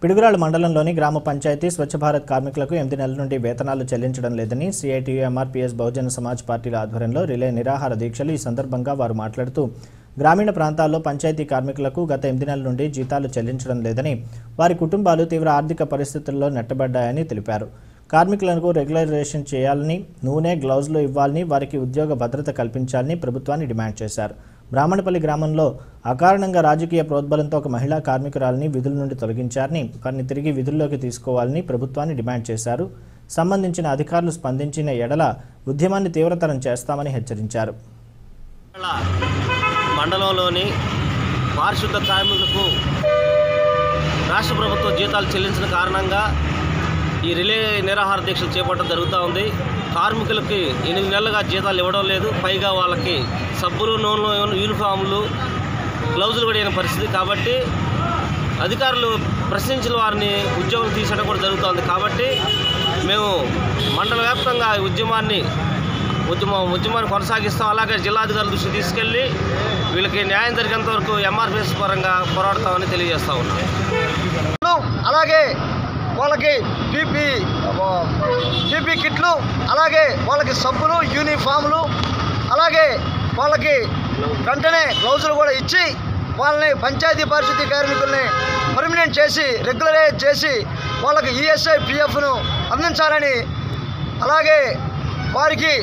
పిడుగురాళ్ల మండలంలోని గ్రామ పంచాయతీ స్వచ్ఛ భారత్ కార్మికులకు ఎనిమిది నెలల నుండి వేతనాలు చెల్లించడం లేదని సిఐటియు ఎంఆర్పీఎస్ బహుజన సమాజ్ పార్టీల ఆధ్వర్యంలో రిలే నిరాహార దీక్షలు ఈ సందర్భంగా వారు మాట్లాడుతూ గ్రామీణ ప్రాంతాల్లో పంచాయతీ కార్మికులకు గత ఎనిమిది నెలల నుండి జీతాలు చెల్లించడం లేదని వారి కుటుంబాలు తీవ్ర ఆర్థిక పరిస్థితుల్లో నెట్టబడ్డాయని తెలిపారు కార్మికులకు రెగ్యులరైజేషన్ చేయాలని నూనె గ్లౌజులు ఇవ్వాలని వారికి ఉద్యోగ భద్రత కల్పించాలని ప్రభుత్వాన్ని డిమాండ్ చేశారు బ్రాహ్మణపల్లి గ్రామంలో అకారణంగా రాజకీయ ప్రోద్బలంతో ఒక మహిళా కార్మికురాలని విధుల నుండి తొలగించారని వారిని తిరిగి విధుల్లోకి తీసుకోవాలని ప్రభుత్వాన్ని డిమాండ్ చేశారు సంబంధించిన అధికారులు స్పందించిన ఎడల ఉద్యమాన్ని తీవ్రతరం చేస్తామని హెచ్చరించారు ఇవాళ మండలంలోని పారిశుద్ధ కార్మికులకు రాష్ట్ర ప్రభుత్వం జీతాలు చెల్లించిన కారణంగా ఈ రిలే నిరాహార దీక్షలు చేపట్టడం జరుగుతూ ఉంది కార్మికులకి ఎనిమిది నెలలుగా జీతాలు ఇవ్వడం లేదు పైగా వాళ్ళకి సబ్బులు నూనెలు యూనిఫామ్లు గ్లౌజులు కూడా అయిన పరిస్థితి కాబట్టి అధికారులు ప్రశ్నించిన వారిని ఉద్యోగం తీసేయడం కూడా జరుగుతోంది కాబట్టి మేము మండల వ్యాప్తంగా ఈ ఉద్యమాన్ని ఉద్యమం ఉద్యమాన్ని కొనసాగిస్తాం అలాగే జిల్లాధికారుల దృష్టికి తీసుకెళ్ళి వీళ్ళకి న్యాయం జరిగేంత వరకు ఎంఆర్పిఎస్ పరంగా పోరాడతామని తెలియజేస్తా ఉన్నాం అలాగే వాళ్ళకి పీపీ పీపీ కిట్లు అలాగే వాళ్ళకి సబ్బులు యూనిఫామ్లు అలాగే వాళ్ళకి వెంటనే గ్లౌజులు కూడా ఇచ్చి వాళ్ళని పంచాయతీ పరిస్థితి కార్మికుల్ని పర్మనెంట్ చేసి రెగ్యులరైజ్ చేసి వాళ్ళకి ఈఎస్ఐ పిఎఫ్ను అందించాలని అలాగే వారికి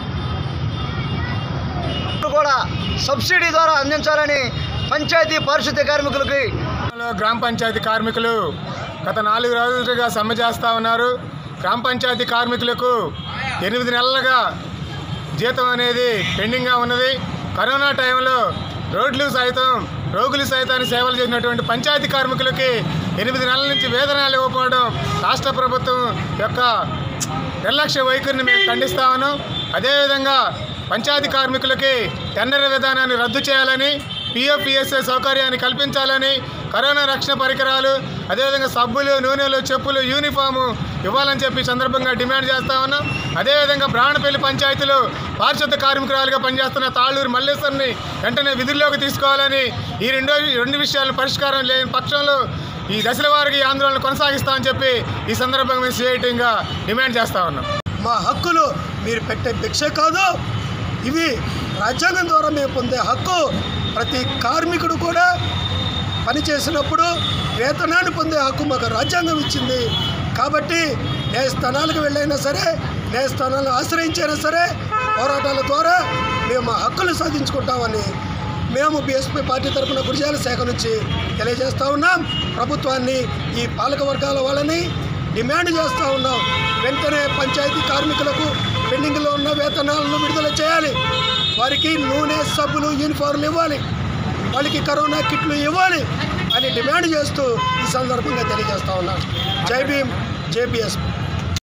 కూడా సబ్సిడీ ద్వారా అందించాలని పంచాయతీ పారిశుద్ధ్య కార్మికులకి లో గ్రామ పంచాయతీ కార్మికులు గత నాలుగు రోజులుగా సమ్మె చేస్తూ ఉన్నారు గ్రామ పంచాయతీ కార్మికులకు ఎనిమిది నెలలుగా జీతం అనేది పెండింగ్గా ఉన్నది కరోనా టైంలో రోడ్లు సైతం రోగులు సైతాన్ని సేవలు చేసినటువంటి పంచాయతీ కార్మికులకి ఎనిమిది నెలల నుంచి వేతనాలు ఇవ్వకపోవడం రాష్ట్ర ప్రభుత్వం యొక్క నిర్లక్ష్య వైఖరిని మేము ఖండిస్తా ఉన్నాం అదేవిధంగా పంచాయతీ కార్మికులకి టెండర్ విధానాన్ని రద్దు చేయాలని పిఎఫ్పిఎస్ఏ సౌకర్యాన్ని కల్పించాలని కరోనా రక్షణ పరికరాలు అదేవిధంగా సబ్బులు నూనెలు చెప్పులు యూనిఫాము ఇవ్వాలని చెప్పి సందర్భంగా డిమాండ్ చేస్తా ఉన్నాం అదేవిధంగా బ్రాహ్మణపల్లి పంచాయతీలో పారిశుద్ధ కార్మికురాలుగా పనిచేస్తున్న తాళ్ళూరు మల్లేశ్వరిని వెంటనే విధుల్లోకి తీసుకోవాలని ఈ రెండో రెండు విషయాలు పరిష్కారం లేని పక్షంలో ఈ దశల వారికి ఈ ఆందోళన కొనసాగిస్తామని చెప్పి ఈ సందర్భంగా మేము సిఐటిగా డిమాండ్ చేస్తా ఉన్నాం మా హక్కులు మీరు పెట్టే భిక్ష కాదు ఇవి రాజ్యాంగం ద్వారా మేము పొందే హక్కు ప్రతి కార్మికుడు కూడా పని చేసినప్పుడు వేతనాన్ని పొందే హక్కు మాకు రాజ్యాంగం ఇచ్చింది కాబట్టి న్యాయస్థానాలకు వెళ్ళైనా సరే న్యాయస్థానాలను ఆశ్రయించైనా సరే పోరాటాల ద్వారా మేము మా హక్కులు సాధించుకుంటామని మేము బీఎస్పీ పార్టీ తరఫున గురిజాల శాఖ నుంచి తెలియజేస్తూ ఉన్నాం ప్రభుత్వాన్ని ఈ పాలక వర్గాల వాళ్ళని డిమాండ్ చేస్తూ ఉన్నాం వెంటనే పంచాయతీ కార్మికులకు పెండింగ్లో ఉన్న వేతనాలను విడుదల చేయాలి వారికి నూనె సబ్బులు యూనిఫార్లు ఇవ్వాలి వాళ్ళకి కరోనా కిట్లు ఇవ్వాలి అని డిమాండ్ చేస్తూ ఈ సందర్భంగా తెలియజేస్తా ఉన్నాం జై భీమ్ జేపీఎస్